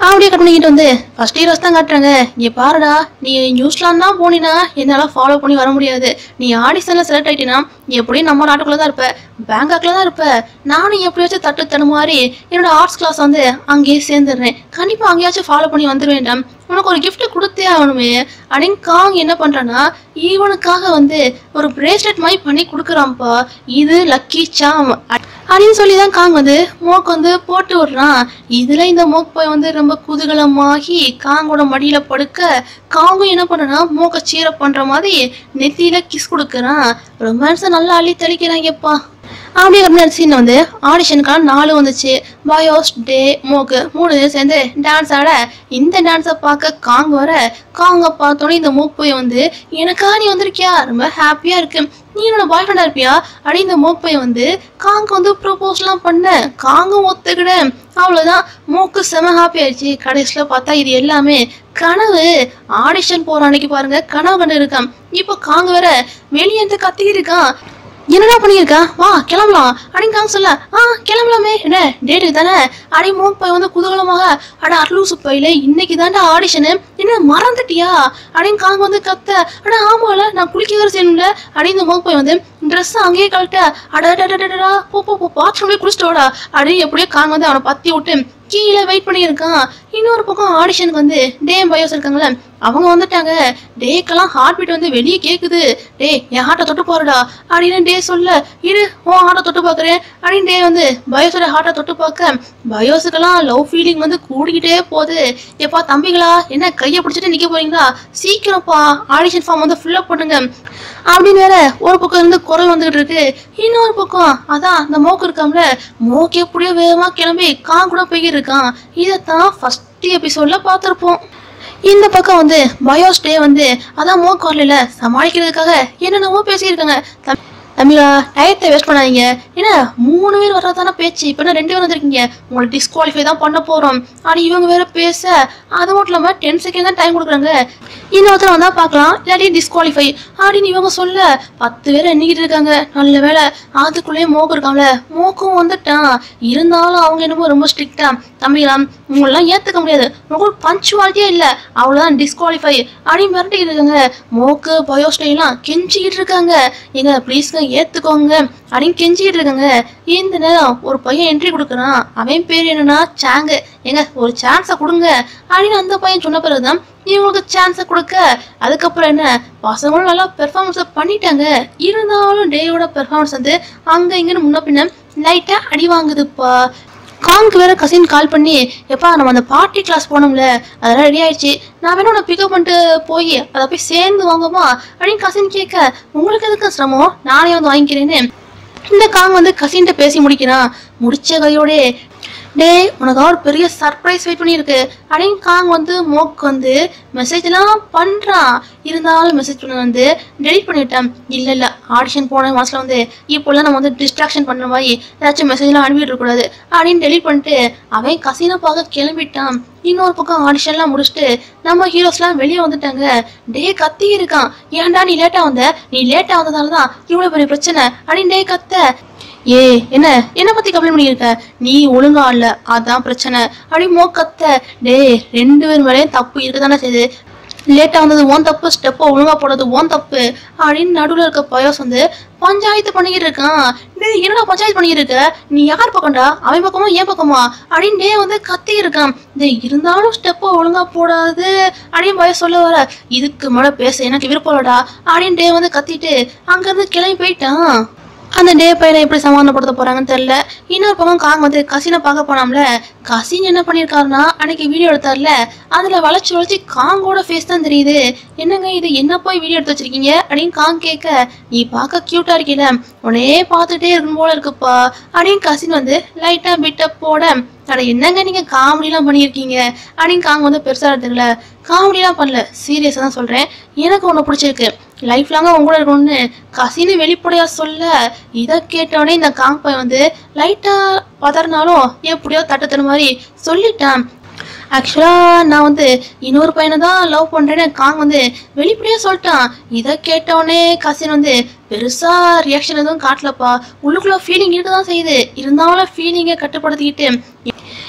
அப்படியே கட் பண்ணிக்கிட்டு வந்து ஃபர்ஸ்ட் ஹீரோஸ் தான் காட்டுறாங்க இங்கே பாருடா நீ நியூஸ்லாந்து தான் போனினா என்னால் ஃபாலோ பண்ணி வர முடியாது நீ ஆடிஷனில் செலக்ட் ஆகிட்டினா எப்படியும் நம்ம நாட்டுக்குள்ளே தான் இருப்ப பேங்காக்ல தான் இருப்ப நானும் எப்படியாச்சும் தட்டு தனு மாதிரி என்னோட ஆர்ட்ஸ் கிளாஸ் வந்து அங்கேயே சேர்ந்துடுறேன் கண்டிப்பாக அங்கேயாச்சும் ஃபாலோ பண்ணி வந்துடுவேன்டா உனக்கு ஒரு gift கொடுத்தே ஆகணுமே அப்படின்னு காங் என்ன பண்றான்னா இவனுக்காக வந்து ஒரு பிரேஸ்லெட் மாதிரி பண்ணி கொடுக்குறான்ப்பா இது லக்கி சாம் அப்படின்னு சொல்லி தான் காங் வந்து மோக் வந்து போட்டு விடுறான் இதுல இந்த மோக் போய் வந்து ரொம்ப குதூகலமாகி காங்கோட மடியில படுக்க காங்கும் என்ன பண்ணனா மோக்க சீர பண்ற மாதிரி நெத்தியில கிஸ் கொடுக்குறான் ரொமான்ஸை நல்லா அள்ளி தெளிக்கிறாங்கப்பா அப்படியே கம்மியான சீன் வந்து ஆடிஷனுக்கான நாலு வந்துச்சு பயோஸ் டே மோக்கு மூணு பேரும் சேர்ந்து டான்ஸ் ஆட இந்த டான்ஸை பார்க்க காங் வர காங்க பார்த்தோன்னே இந்த மூக் போய் வந்து எனக்கா நீ வந்திருக்கியா ரொம்ப ஹாப்பியா இருக்கு நீ என்னோட பாய் ஃப்ரெண்டா இருப்பியா அப்படி இந்த மூக் போய் வந்து காங்க வந்து ப்ரொபோஸ்லாம் பண்ண காங்கும் ஒத்துக்கிட அவ்வளோதான் மூக்கு செம ஹாப்பி ஆயிடுச்சு கடைசியில் பார்த்தா இது எல்லாமே கனவு ஆடிஷன் போற அன்னைக்கு பாருங்க கனவு கண்டு இருக்கான் இப்போ காங்க வேற வெளியே இருந்து கத்திக்கிட்டு இருக்கான் என்னடா பண்ணியிருக்கா வா கிளம்பலாம் அப்படின்னு காங்க சொல்ல ஆ கிளம்பலாமே என்ன டேட்டுக்கு தானே அடி மூக் போய் வந்து குதூகலமாக அட அர்லூசு பையில இன்னைக்கு தாண்டா ஆடிஷனு என்ன மறந்துட்டியா அப்படின்னு காங்க வந்து கத்த அட ஆமால நான் குளிக்க வேற செய்யணும்ல அப்படின்னு மூக் போய் வந்து ட்ரெஸ் அங்கேயே கழட்ட அட அட, அட, அட, அட, போ போ போ பாத்ரூம்லேயே குளிச்சுட்டு வாடா அப்படின்னு எப்படியோ காங்க வந்து அவனை பத்தி விட்டு கீழே வெயிட் பண்ணியிருக்கான் இன்னொரு பக்கம் ஆடிஷனுக்கு வந்து டே பயோஸ் இருக்காங்களே அவங்க வந்துட்டாங்க டேக்கெல்லாம் ஹார்ட் பீட் வந்து வெளியே கேட்குது டே என் ஹார்ட்டை தொட்டு பாருடா அப்படின்னு டே சொல்ல இரு உன் ஹார்ட்டை தொட்டு பார்க்குறேன் அப்படின்னு டே வந்து பயோஸோட ஹார்ட்டை தொட்டு பார்க்க பயோஸுக்கெல்லாம் லவ் ஃபீலிங் வந்து கூடிக்கிட்டே போகுது எப்பா தம்பிங்களா என்ன கையை பிடிச்சிட்டு நிற்க போறீங்களா சீக்கிரம்ப்பா ஆடிஷன் ஃபார்ம் வந்து ஃபில்அப் பண்ணுங்க அப்படின்னு வேற ஒரு பக்கம் இருந்து குரல் வந்துகிட்டு இருக்கு இன்னொரு பக்கம் அதான் அந்த மோக்கு இருக்காம்ல மோக்கு எப்படியோ வேகமா கிளம்பி கான் கூட போய்கிட்டு இருக்கான் இதைத்தான் ஃபர்ஸ்ட் எபிசோட்ல பார்த்துருப்போம் இந்த பக்கம் வந்து பயோஸ் டே வந்து அதான் மோக் வரல சமாளிக்கிறதுக்காக என்னென்னமோ பேசியிருக்காங்க தம்- தம்பிகளா டயத்தை வேஸ்ட் பண்ணாதீங்க என்ன மூணு பேர் வர்றதான பேச்சு இப்போ என்ன ரெண்டு பேர் வந்திருக்கீங்க உங்களை டிஸ்குவாலிஃபை தான் பண்ண போகிறோம் ஆனால் இவங்க வேற பேச அது மட்டும் இல்லாமல் டென் செகண்ட் தான் டைம் கொடுக்குறாங்க இன்னொருத்தர் வந்தால் பார்க்கலாம் இல்லாட்டி டிஸ்குவாலிஃபை அப்படின்னு இவங்க சொல்ல பத்து பேர் எண்ணிக்கிட்டு இருக்காங்க நல்ல வேலை அதுக்குள்ளேயே மோக்கு இருக்காங்களே மோக்கும் வந்துட்டான் இருந்தாலும் அவங்க என்னமோ ரொம்ப ஸ்ட்ரிக்டா தம்பிகளாம் உங்களெல்லாம் ஏற்றுக்க முடியாது உங்களுக்கு பஞ்சுவாலிட்டியே இல்லை அவ்வளோதான் டிஸ்குவாலிஃபை அப்படின்னு மிரட்டிக்கிட்டு இருக்காங்க மோக்கு பயோஸ்டைலாம் கெஞ்சிக்கிட்டு இருக்காங்க எங்க ப்ளீஸ்ங்க ஏற்றுக்கோங்க அப்படின்னு கெஞ்சிக்கிட்டு இருக்காங்க இந்த நேரம் ஒரு பையன் என்ட்ரி கொடுக்குறான் அவன் பேர் என்னன்னா சாங்கு எங்க ஒரு சான்ஸை கொடுங்க அப்படின்னு அந்த பையன் சொன்ன பிறகுதான் இவங்களுக்கு சான்ஸை கொடுக்க அதுக்கப்புறம் என்ன பசங்களும் நல்லா பெர்ஃபார்மன்ஸை பண்ணிட்டாங்க இருந்தாலும் டேயோட பெர்ஃபார்மன்ஸ் வந்து அங்கே இங்கன்னு முன்ன பின்ன லைட்டாக அடி வாங்குதுப்பா காங்க்கு வேற கசின் கால் பண்ணி எப்பா நம்ம அந்த பார்ட்டி கிளாஸ் போனோம்ல அதெல்லாம் ரெடி ஆயிடுச்சு நான் வேணா உன்னை பிக்கப் பண்ணிட்டு போய் அதை போய் சேர்ந்து வாங்குமா அப்படின்னு கசின் கேட்க உங்களுக்கு எதுக்கு சிரமம் நானே வந்து வாங்கிக்கிறேன்னு இந்த காங் வந்து கசின்ட்ட பேசி முடிக்கிறான் முடிச்ச கையோடே டேய் உனக்காக ஒரு பெரிய சர்ப்ரைஸ் வெயிட் பண்ணியிருக்கு அப்படின்னு காங் வந்து மோக் வந்து மெசேஜ்லாம் பண்ணுறான் இருந்தாலும் மெசேஜ் பண்ண வந்து டெலிட் பண்ணிட்டேன் இல்லை இல்லை ஆடிஷன் போன மாதத்தில் வந்து இப்போல்லாம் நம்ம வந்து டிஸ்ட்ராக்ஷன் பண்ணுற மாதிரி ஏதாச்சும் மெசேஜ்லாம் அனுப்பிட்டு இருக்கக்கூடாது அப்படின்னு டெலிட் பண்ணிட்டு அவன் கசினை பார்க்க கிளம்பிட்டான் இன்னொரு பக்கம் ஆடிஷன்லாம் முடிச்சுட்டு நம்ம ஹீரோஸ்லாம் வெளியே வந்துட்டாங்க டே கத்தி இருக்கான் ஏன்டா நீ லேட்டாக வந்த நீ லேட்டாக வந்ததால தான் இவ்வளோ பெரிய பிரச்சனை அப்படின்னு டே கத்த ஏ என்ன என்ன பத்தி கம்ப்ளைண்ட் பண்ணியிருக்க நீ ஒழுங்கா இல்ல அதான் பிரச்சனை அப்படி மோ கத்த டேய் ரெண்டு பேர் மேலேயும் தப்பு இருக்கதானே செய்யுது லேட்டா வந்தது ஓன் தப்பு ஸ்டெப்பை ஒழுங்கா போடுறது ஓன் தப்பு அப்படின்னு நடுவில் இருக்க பயோஸ் வந்து பஞ்சாயத்து பண்ணிக்கிட்டு இருக்கான் டேய் என்னடா பஞ்சாயத்து பண்ணிக்கிட்டு இருக்க நீ யார் பக்கம்டா அவன் பக்கமா ஏன் பக்கமா அப்படின்னு டே வந்து கத்தி இருக்கான் டேய் இருந்தாலும் ஸ்டெப்பை ஒழுங்கா போடாது அப்படின்னு பயோஸ் சொல்ல வர இதுக்கு மேல பேச எனக்கு விருப்பம் இல்லடா அப்படின்னு டே வந்து கத்திட்டு அங்கிருந்து கிளம்பி போயிட்டான் அந்த டே பையனை எப்படி சமாதானப்படுத்த போறாங்கன்னு தெரியல இன்னொரு பக்கம் காங் வந்து கசினை பார்க்க போனாம்ல கசின் என்ன பண்ணியிருக்காருன்னா அன்னைக்கு வீடியோ எடுத்தார்ல அதுல வளைச்சு வளைச்சு காங்கோட ஃபேஸ் தான் தெரியுது என்னங்க இது என்ன போய் வீடியோ எடுத்து வச்சிருக்கீங்க அப்படின்னு காங் கேட்க நீ பார்க்க கியூட்டா இருக்கீல உடனே பார்த்துட்டே இருக்கும் போல இருக்குப்பா அப்படின்னு கசின் வந்து லைட்டா பிட்டப் போட அட என்னங்க நீங்க காமெடிலாம் பண்ணியிருக்கீங்க அப்படின்னு காங்க வந்து பெருசா எடுத்துக்கல காமெடிலாம் பண்ணல சீரியஸாக தான் சொல்றேன் எனக்கு ஒன்று பிடிச்சிருக்கு லைஃப் லாங்காக உங்க கூட இருக்கணும்னு கசின்னு வெளிப்படையா சொல்ல இதை கேட்டோடனே இந்த காங் பையன் வந்து லைட்டா பதறினாலும் எப்படியோ தட்டத்தன மாதிரி சொல்லிட்டான் ஆக்சுவலாக நான் வந்து இன்னொரு பையனை தான் லவ் பண்ணுறேன்னு காங் வந்து வெளிப்படையாக சொல்லிட்டான் இதை கேட்டவுடனே கசின் வந்து பெருசாக ரியாக்ஷன் எதுவும் காட்டலப்பா உள்ளுக்குள்ள ஃபீலிங் இருக்க தான் செய்யுது இருந்தாலும் ஃபீலிங்கை கட்டுப்படுத்திக்கிட்டு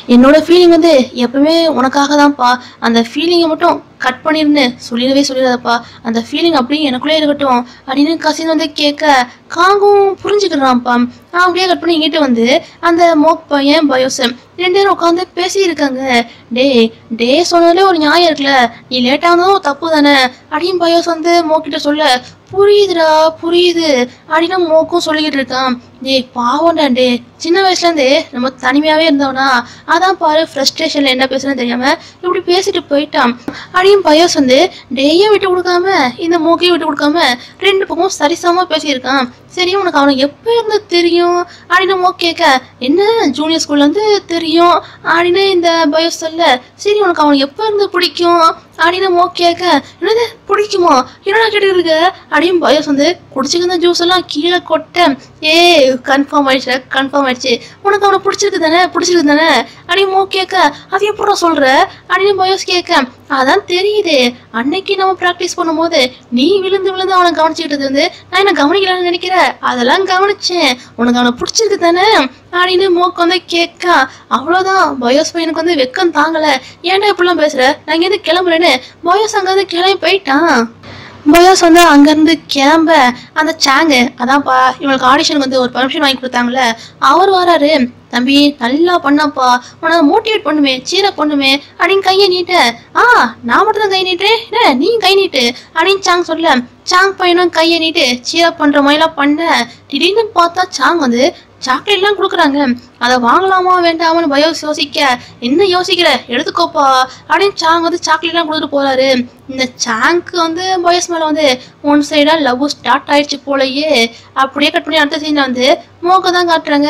என்னோட ஃபீலிங் வந்து எப்பவுமே உனக்காக தான்ப்பா அந்த ஃபீலிங்கை மட்டும் கட் பண்ணிருன்னு சொல்லிடவே சொல்லிடாதப்பா அந்த ஃபீலிங் அப்படியே எனக்குள்ளே இருக்கட்டும் அப்படின்னு கசின் வந்து கேட்க காங்கும் புரிஞ்சுக்கிறான்ப்பா நான் அப்படியே கட் பண்ணி இங்கிட்டு வந்து அந்த மோக் பையன் பயோஸ் ரெண்டு பேரும் உட்காந்து பேசி இருக்காங்க டே டே சொன்னதுல ஒரு நியாயம் இருக்குல்ல நீ லேட்டாக வந்ததும் தப்பு தானே அப்படின்னு பயோஸ் வந்து மோக்கிட்ட சொல்ல புரியுதுடா புரியுது அப்படின்னு மோக்கும் சொல்லிக்கிட்டு இருக்கான் டேய் பாவம்டா டே சின்ன வயசுலேருந்தே நம்ம தனிமையாகவே இருந்தோம்னா அதான் பாரு ஃப்ரஸ்ட்ரேஷனில் என்ன பேசுறேன்னு தெரியாம இப்படி பேசிட்டு போயிட்டான் அப்படின்னு பயோஸ் வந்து டேயும் விட்டு கொடுக்காம இந்த மூக்கையும் விட்டு கொடுக்காம ரெண்டு பக்கமும் சரிசமமாக பேசியிருக்கான் சரி உனக்கு அவனை எப்போ இருந்து தெரியும் அப்படின்னு மோ கேட்க என்ன ஜூனியர் ஸ்கூல்ல இருந்து தெரியும் அப்படின்னு இந்த பயோஸ் சொல்ல சரி உனக்கு அவனை எப்போ இருந்து பிடிக்கும் அப்படின்னு மோ கேட்க என்னது பிடிக்குமா என்னடா கேட்டுட்டு இருக்க அப்படின்னு பயோஸ் வந்து குடிச்சிருந்த ஜூஸ் எல்லாம் கீழே கொட்ட ஏ கன்ஃபார்ம் ஆயிடுச்சு கன்ஃபார்ம் ஆயிடுச்சு உனக்கு அவனை பிடிச்சிருக்கு தானே பிடிச்சிருக்கு தானே அப்படின்னு மோ கேட்க அது எப்படா சொல்ற அப்படின்னு பயோஸ் கேட்க அதான் தெரியுது அன்னைக்கு நம்ம ப்ராக்டிஸ் பண்ணும்போது நீ விழுந்து விழுந்து அவனை கவனிச்சுக்கிட்டது வந்து நான் என்ன கவனிக்கலாம்னு நினைக்கிற அதெல்லாம் கவனிச்சேன் உனக்கு அவனை பிடிச்சிருக்கு தானே அப்படின்னு மோக்கு வந்து கேட்க அவ்வளோதான் பயோஸ் பையனுக்கு வந்து வெக்கம் தாங்கல ஏன்டா இப்படிலாம் பேசுற நான் இங்கேருந்து கிளம்புறேன்னு பயோஸ் அங்கேருந்து கிளம்பி போயிட்டான் பயோஸ் வந்து அங்கேருந்து கிளம்ப அந்த சாங்கு அதான்ப்பா இவங்களுக்கு ஆடிஷனுக்கு வந்து ஒரு பர்மிஷன் வாங்கி கொடுத்தாங்கல்ல அவர் வராரு தம்பி நல்லா பண்ணப்பா உன்னை மோட்டிவேட் பண்ணுமே சீரப் பண்ணுமே அப்படின்னு கையை நீட்ட ஆ நான் மட்டும் தான் கை நீட்டுறேன் என்ன நீ கை நீட்டு அப்படின்னு சாங் சொல்ல சாங் பையனும் கையை நீட்டு சீரப் பண்ற மாதிரிலாம் பண்ண திடீர்னு பார்த்தா சாங் வந்து சாக்லேட்லாம் கொடுக்குறாங்க அதை வாங்கலாமா வேண்டாமான்னு பயோஸ் யோசிக்க என்ன யோசிக்கிற எடுத்துக்கோப்பா அப்படின்னு சாங் வந்து சாக்லேட்லாம் கொடுத்துட்டு போறாரு இந்த சாங்க்கு வந்து பயோஸ் மேலே வந்து ஒன் சைடாக லவ் ஸ்டார்ட் ஆயிடுச்சு போலயே அப்படியே கட் பண்ணி அடுத்த சீனில் வந்து மோக்க தான் காட்டுறாங்க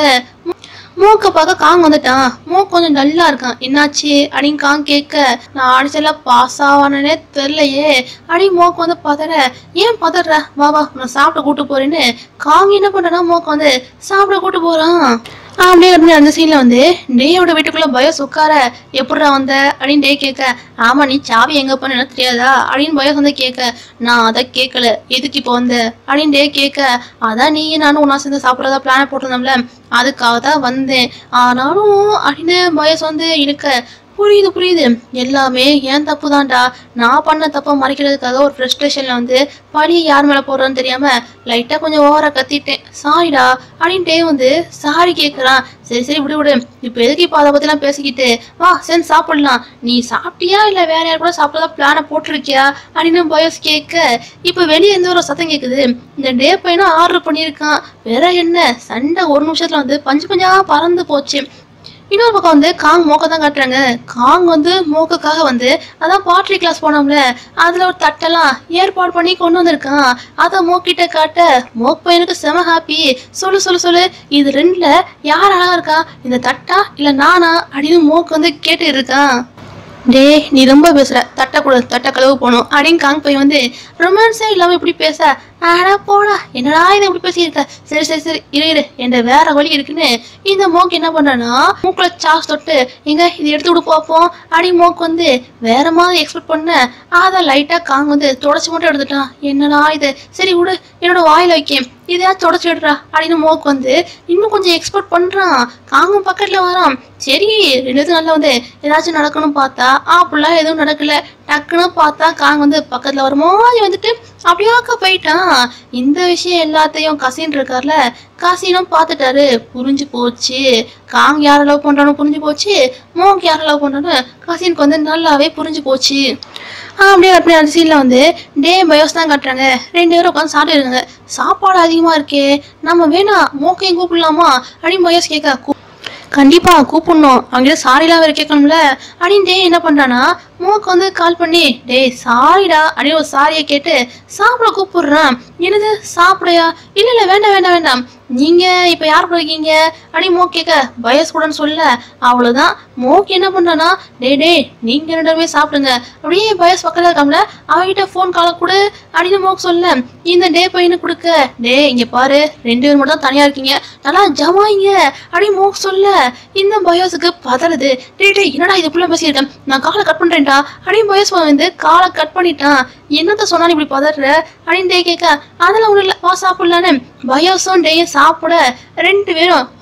மூக்க பார்க்க காங் வந்துட்டான் மூக்கு கொஞ்சம் டல்லா இருக்கான் என்னாச்சு அப்படின்னு காங் கேட்க நான் ஆடிச்சல பாஸ் ஆவானே தெரிலையே அப்படின்னு மோக்கு வந்து பதற ஏன் பதற வா வா நான் சாப்பிட கூட்டு போறேன்னு காங் என்ன பண்றனா மோக்கு வந்து சாப்பிட கூட்டு போறான் அப்படியே அப்படின்னு அந்த சீன்ல வந்து டேயோட வீட்டுக்குள்ள பயஸ் உட்கார எப்படிடா வந்த அப்படின்னு டே கேட்க ஆமா நீ சாவி எங்க போன எனக்கு தெரியாதா அப்படின்னு பயஸ் வந்து கேட்க நான் அதை கேட்கல எதுக்கு இப்போ வந்த அப்படின்னு டே கேட்க அதான் நீ நானும் ஒன்றா சேர்ந்து சாப்பிட்றதா பிளான் போட்டிருந்தோம்ல அதுக்காக தான் வந்தேன் ஆனாலும் அப்படின்னு பயஸ் வந்து இருக்க புரியுது புரியுது எல்லாமே ஏன் தப்பு தான்டா நான் பண்ண தப்பை மறைக்கிறதுக்காக ஒரு ஃப்ரஸ்ட்ரேஷனில் வந்து பழியை யார் மேலே போடுறோன்னு தெரியாம லைட்டாக கொஞ்சம் ஓவரா கத்திட்டேன் சாரிடா அப்படின்ட்டே வந்து சாரி கேட்குறான் சரி சரி விடு விடு இப்போ எதுக்கு இப்போ அதை பற்றிலாம் பேசிக்கிட்டு வா சேர்ந்து சாப்பிடலாம் நீ சாப்பிட்டியா இல்லை வேற யார் கூட சாப்பிட்றதா பிளானை போட்டிருக்கியா அப்படின்னு பயஸ் கேட்க இப்போ வெளியே இருந்து ஒரு சத்தம் கேட்குது இந்த டே பையனும் ஆர்டர் பண்ணியிருக்கான் வேற என்ன சண்டை ஒரு நிமிஷத்தில் வந்து பஞ்சு பஞ்சா பறந்து போச்சு இன்னொரு பக்கம் வந்து காங் மோக்க தான் காட்டுறாங்க காங் வந்து மோக்குக்காக வந்து அதான் பாட்ரி கிளாஸ் போனோம்ல அதுல ஒரு தட்டெல்லாம் ஏற்பாடு பண்ணி கொண்டு வந்திருக்கான் அதை மோக்கிட்ட காட்ட மோக் பையனுக்கு செம ஹாப்பி சொல்லு சொல்லு சொல்லு இது ரெண்டுல யார் அழகா இருக்கா இந்த தட்டா இல்ல நானா அப்படின்னு மோக் வந்து கேட்டு இருக்கான் டேய் நீ ரொம்ப பேசுற தட்டை கொடு தட்டை கழுவு போகணும் அப்படின்னு காங் பையன் வந்து ரொமான்ஸே இல்லாம இப்படி பேச ஆடா போடா என்னடா இதை இப்படி பேசியிருக்க சரி சரி சரி இரு இரு என்ற வேற வழி இருக்குன்னு இந்த மோக்கு என்ன பண்றானா மூக்குல சாஸ் தொட்டு எங்க இது எடுத்து விடு பார்ப்போம் அப்படி மோக்கு வந்து வேற மாதிரி எக்ஸ்பெக்ட் பண்ண அதை லைட்டா காங் வந்து தொடச்சி மட்டும் எடுத்துட்டான் என்னடா இது சரி விடு என்னோட வாயில வைக்கேன் இதையாச்சும் தொடச்சி விடுறா அப்படின்னு மோக்கு வந்து இன்னும் கொஞ்சம் எக்ஸ்பெக்ட் பண்றான் காங்கும் பக்கத்துல வரான் சரி ரெண்டு நல்லா வந்து ஏதாச்சும் நடக்கணும் பார்த்தா அப்படிலாம் எதுவும் நடக்கல டக்குன்னு பார்த்தா காங் வந்து பக்கத்துல வர மாதிரி வந்துட்டு அப்படியாக்க போயிட்டான் இந்த விஷயம் எல்லாத்தையும் கசின் இருக்கார்ல கசினும் பார்த்துட்டாரு புரிஞ்சு போச்சு காங் யாரை லவ் பண்றானு புரிஞ்சு போச்சு மோக் யாரை லவ் பண்றானு கசினுக்கு வந்து நல்லாவே புரிஞ்சு போச்சு ஆ, அப்படியே அப்படியே அந்த சீனில் வந்து டே பயோஸ் தான் காட்டுறாங்க ரெண்டு பேரும் உட்காந்து சாப்பிட்டு இருக்காங்க சாப்பாடு அதிகமாக இருக்கே நம்ம வேணா மோக்கையும் கூப்பிடலாமா அப்படின்னு பயோஸ் கேட்க கூ- கண்டிப்பா கூப்பிடணும் அவங்ககிட்ட சாரிலாம் வேற கேட்கணும்ல அப்படின்னு டே என்ன பண்றானா மோக்கு வந்து கால் பண்ணி டேய் சாரிடா அப்படின்னு ஒரு சாரியை கேட்டு சாப்பிட கூப்பிடுறான் என்னது சாப்பிடையா இல்ல இல்ல வேண்டாம் வேண்டாம் வேண்டாம் நீங்க இப்ப யார் கூட இருக்கீங்க அப்படின்னு மோக் கேட்க பயஸ் கூடன்னு சொல்ல அவ்வளவுதான் மோக் என்ன பண்றானா டேய் டேய் நீங்க ரெண்டு பேருமே சாப்பிடுங்க அப்படியே பயஸ் பக்கத்துல இருக்காமல அவகிட்ட ஃபோன் கால கொடு அப்படின்னு மோக் சொல்ல இந்த டே பையனுக்கு கொடுக்க டே இங்க பாரு ரெண்டு பேர் மட்டும் தான் தனியா இருக்கீங்க நல்லா ஜமாயிங்க அப்படின்னு மோக் சொல்ல இந்த பயோஸுக்கு பதறுது டேய் டேய் என்னடா இது இப்படிலாம் பேசியிருக்கேன் நான் காலை கட் பண்றேன்டா அப்படின்னு பயஸ் வந்து காலை கட் பண்ணிட்டான் என்னத்த சொன்னாலும் இப்படி பதற அப்படின்னு டே கேட்க அதெல்லாம் ஒன்றும் இல்லை வா சாப்பிடலான்னு பயோஸும் டேயும் சாப்பிட ரெண்டு பேரும்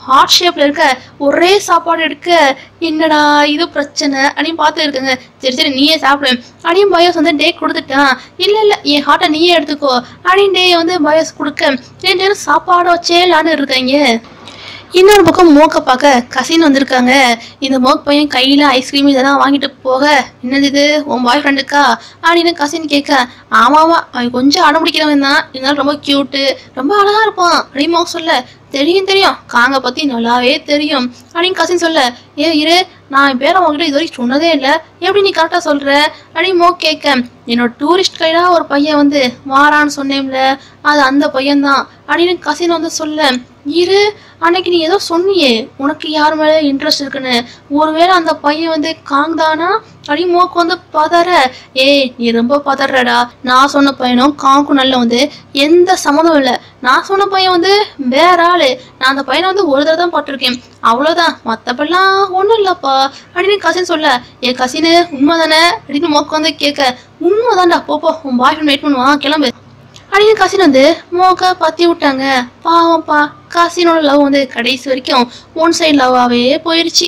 ஹார்ட் ஷேப்ல இருக்க ஒரே சாப்பாடு எடுக்க என்னடா இது பிரச்சனை அப்படின்னு பார்த்து இருக்குங்க சரி சரி நீயே சாப்பிடு அப்படின்னு பயோஸ் வந்து டே கொடுத்துட்டான் இல்ல இல்ல என் ஹார்ட்டை நீயே எடுத்துக்கோ அப்படின்னு டே வந்து பயோஸ் கொடுக்க ரெண்டு பேரும் சாப்பாடு வச்சே விளாண்டு இருக்காங்க இன்னொரு பக்கம் மோக்க பார்க்க கசின் வந்திருக்காங்க இந்த மோக் பையன் கையில் ஐஸ்கிரீம் இதெல்லாம் வாங்கிட்டு போக என்னது இது உன் பாய் ஃப்ரெண்டுக்கா அப்படின்னு கசின் கேட்க ஆமாவா அவன் கொஞ்சம் அடம் பிடிக்கிறவன் தான் இருந்தாலும் ரொம்ப க்யூட்டு ரொம்ப அழகா இருப்பான் அப்படின்னு மோக் சொல்ல தெரியும் தெரியும் காங்க பற்றி நல்லாவே தெரியும் அப்படின்னு கசின் சொல்ல ஏ இரு நான் என் பேரை உங்ககிட்ட இது வரைக்கும் சொன்னதே இல்லை எப்படி நீ கரெக்டாக சொல்கிற அப்படின்னு மோக் கேட்க என்னோட டூரிஸ்ட் கைடாக ஒரு பையன் வந்து வாரான்னு சொன்னேன்ல அது அந்த பையன்தான் அப்படின்னு கசின் வந்து சொல்ல இரு அன்னைக்கு நீ ஏதோ சொன்னியே உனக்கு யார் மேலே இன்ட்ரெஸ்ட் இருக்குன்னு ஒருவேளை அந்த பையன் வந்து காங்தானா அப்படி மோக்கு வந்து பதற ஏய் நீ ரொம்ப பதறடா நான் சொன்ன பையனும் காங்கும் நல்ல வந்து எந்த சம்மதம் இல்லை நான் சொன்ன பையன் வந்து வேற ஆளு நான் அந்த பையனை வந்து ஒரு தடவை தான் பட்டிருக்கேன் அவ்வளோதான் மற்றபடிலாம் ஒன்றும் இல்லைப்பா அப்படின்னு கசின் சொல்ல என் கசினு உண்மை தானே அப்படின்னு மோக்கு வந்து கேட்க உண்மைதான்டா போப்போ உன் பாய் ஃப்ரெண்ட் வெயிட் பண்ணுவான் கிளம்பு அப்படின்னு கசின் வந்து மோக்க பத்தி விட்டாங்க பாவம்ப்பா கசினோட லவ் வந்து கடைசி வரைக்கும் ஒன் சைடு லவ்வாகவே போயிடுச்சு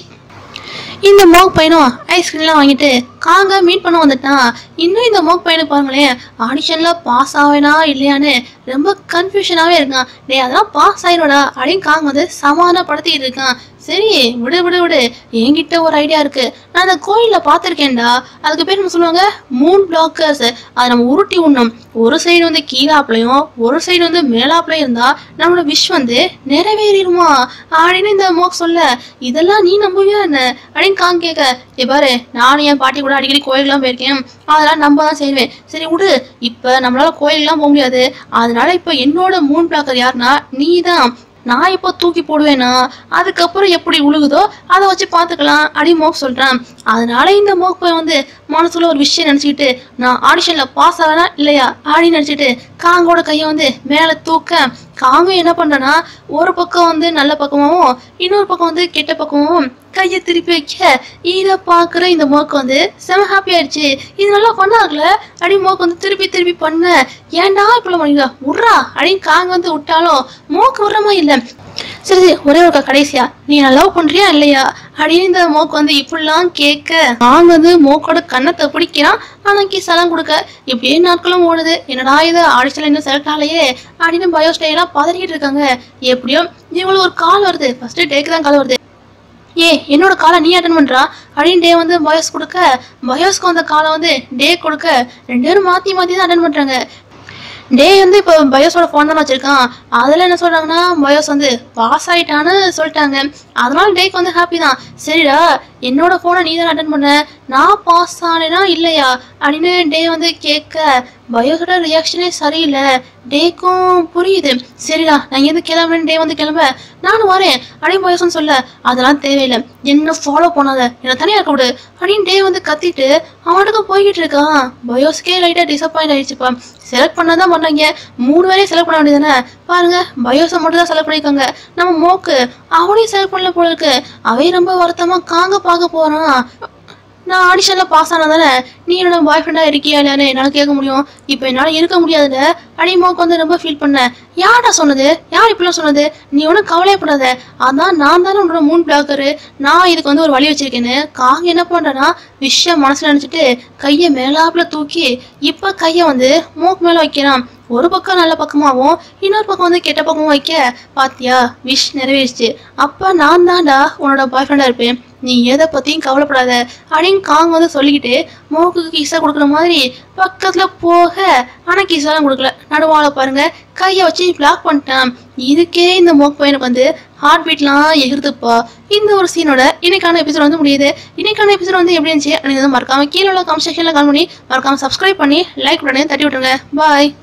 இந்த மோக் பையனும் ஐஸ்கிரீம்லாம் வாங்கிட்டு காங்க மீட் பண்ண வந்துட்டான் இன்னும் இந்த மோக் பையனை பாருங்களேன் ஆடிஷனில் பாஸ் ஆவேனா இல்லையான்னு ரொம்ப கன்ஃபியூஷனாகவே இருக்கான் டேய் அதெல்லாம் பாஸ் ஆயிடும்டா அப்படின்னு காங்க வந்து சமாதானப்படுத்திட்டு இருக்கான் சரி விடு விடு விடு என்கிட்ட ஒரு ஐடியா இருக்கு நான் அந்த கோயிலில் பார்த்துருக்கேன்டா அதுக்கு பேர் என்ன சொல்லுவாங்க மூன் பிளாக்கர்ஸ் அதை நம்ம உருட்டி உண்ணும் ஒரு சைடு வந்து கீழாப்புலையும் ஒரு சைடு வந்து மேலாப்புலையும் இருந்தா நம்மளோட விஷ் வந்து நிறைவேறிடுமா அப்படின்னு இந்த மோக் சொல்ல இதெல்லாம் நீ நம்புவியா என்ன அப்படின்னு காங்க கேட்க ஏ பாரு நானும் என் பாட்டி கூட அடிக்கடி கோயிலுக்குலாம் போயிருக்கேன் அதெல்லாம் நம்ப தான் செய்வேன் சரி விடு இப்போ நம்மளால கோயிலுக்குலாம் போக முடியாது அதனால இப்போ என்னோட மூன் பிளாக்கர் யாருன்னா நீ தான் நான் இப்போ தூக்கி போடுவேனா அதுக்கப்புறம் எப்படி உழுகுதோ அதை வச்சு பார்த்துக்கலாம் அப்படி மோக் சொல்கிறான் அதனால இந்த மோக் போய் வந்து மனசுல ஒரு விஷயம் நினச்சிக்கிட்டு நான் ஆடிஷனில் பாஸ் ஆகனா இல்லையா அப்படின்னு நினச்சிட்டு காங்கோட கையை வந்து மேலே தூக்க காங்க என்ன பண்ணுறேன்னா ஒரு பக்கம் வந்து நல்ல பக்கமாகவும் இன்னொரு பக்கம் வந்து கெட்ட பக்கமாகவும் கையை திருப்பி வைக்க இதை பார்க்குற இந்த மோக்கு வந்து செம ஹாப்பி ஆயிடுச்சு இது நல்லா பண்ணாங்கல அப்படின்னு மோக்கு வந்து திருப்பி திருப்பி பண்ண ஏன்டா இப்படி பண்ணீங்க விட்றா அப்படின்னு காங்க வந்து விட்டாலும் மோக்கு விடுறமா இல்லை சரி சரி ஒரே ஒரு கடைசியா நீ நான் லவ் பண்றியா இல்லையா அப்படின்னு இந்த மோக்கு வந்து இப்படிலாம் கேட்க நாங்க வந்து மோக்கோட கன்னத்தை பிடிக்கிறான் ஆனா கிஸ் எல்லாம் கொடுக்க இப்படியே நாட்களும் ஓடுது என்னடா இது ஆடிஷன்ல இன்னும் செலக்ட் ஆகலையே அப்படின்னு பயோஸ்டைலாம் பதறிக்கிட்டு இருக்காங்க எப்படியோ இவங்களுக்கு ஒரு கால் வருது ஃபர்ஸ்ட் டேக்கு தான் கால் வருது ஏ என்னோட காலை நீ அட்டன் பண்றா அப்படின்னு டே வந்து பயோஸ் கொடுக்க பயோஸ்க்கு வந்த காலை வந்து டே கொடுக்க ரெண்டு பேரும் மாத்தி மாத்தி தான் அட்டன் பண்றாங்க டே வந்து இப்போ பயோஸோட ஃபோன் தானே வச்சிருக்கான் அதில் என்ன சொல்றாங்கன்னா பயோஸ் வந்து பாஸ் ஆயிட்டான்னு சொல்லிட்டாங்க அதனால டேக்கு வந்து ஹாப்பி தான் சரிடா என்னோட ஃபோனை நீ தான் அட்டன் பண்ண நான் பாஸ் ஆனேனா இல்லையா அப்படின்னு டே வந்து கேட்க பயோஸோட ரியாக்ஷனே சரியில்லை டேக்கும் புரியுது சரிடா நான் இங்கேருந்து கிளம்புறேன் டே வந்து கிளம்ப நானும் வரேன் அப்படின்னு பயோசன் சொல்ல அதெல்லாம் தேவையில்லை என்ன ஃபாலோ பண்ணாத என்னை தனியாக இருக்க விடு அப்படின்னு டே வந்து கத்திட்டு அவனுக்கு போய்கிட்டு இருக்கான் பயோஸ்க்கே லைட்டாக டிசப்பாயிண்ட் ஆயிடுச்சுப்பா செலக்ட் பண்ணாதான் பண்ணாங்க மூணு பேரையும் செலக்ட் பண்ண வேண்டியதானே பாருங்க பயோஸை மட்டும் தான் செலக்ட் பண்ணியிருக்காங்க நம்ம மோக்கு அவனையும் செலக்ட் பண்ணல போல இருக்கு அவையும் ரொம்ப வருத்தமா காங்க பார்க்க போறான் நான் ஆடிஷனில் பாஸ் ஆனதானே நீ என்னோட பாய் ஃப்ரெண்டாக இருக்கியா இல்லையான்னு என்னால் கேட்க முடியும் இப்போ என்னால் இருக்க முடியாதுல்ல அடி மோக்கு வந்து ரொம்ப ஃபீல் பண்ணேன் யார்டா சொன்னது யார் இப்படிலாம் சொன்னது நீ ஒன்றும் கவலையப்படாத அதான் நான் தானே உன்னோட மூன் பிளாக்கரு நான் இதுக்கு வந்து ஒரு வழி வச்சிருக்கேன்னு காங்க என்ன பண்ணுறேன்னா விஷயம் மனசில் நினச்சிட்டு கையை மேலாப்புல தூக்கி இப்போ கையை வந்து மூக்கு மேலே வைக்கிறான் ஒரு பக்கம் நல்ல பக்கமாகவும் இன்னொரு பக்கம் வந்து கெட்ட பக்கமும் வைக்க பாத்தியா விஷ் நிறைவேறிச்சு அப்போ நான் தான்டா உன்னோட பாய் ஃப்ரெண்டாக இருப்பேன் நீ எதை பற்றியும் கவலைப்படாத அப்படின்னு காங் வந்து சொல்லிக்கிட்டு மூக்குக்கு கிஸ்ஸை கொடுக்குற மாதிரி பக்கத்தில் போக ஆனால் கிஸ்ஸெல்லாம் கொடுக்கல நடுவால பாருங்க கையை வச்சு பிளாக் பண்ணிட்டான் இதுக்கே இந்த மோக் பையனுக்கு வந்து ஹார்ட் பீட்லாம் எகிருதுப்பா இந்த ஒரு சீனோட இன்னைக்கான எபிசோட் வந்து முடியுது இன்னைக்கான எபிசோட் வந்து எப்படி இருந்துச்சு அப்படின்னு மறக்காம கீழே உள்ள கமெண்ட் செக்ஷனில் கால் பண்ணி மறக்காம சப்ஸ்கிரைப் பண்ணி லைக் பண்ணி தட்டி விட்டுருங்க பாய்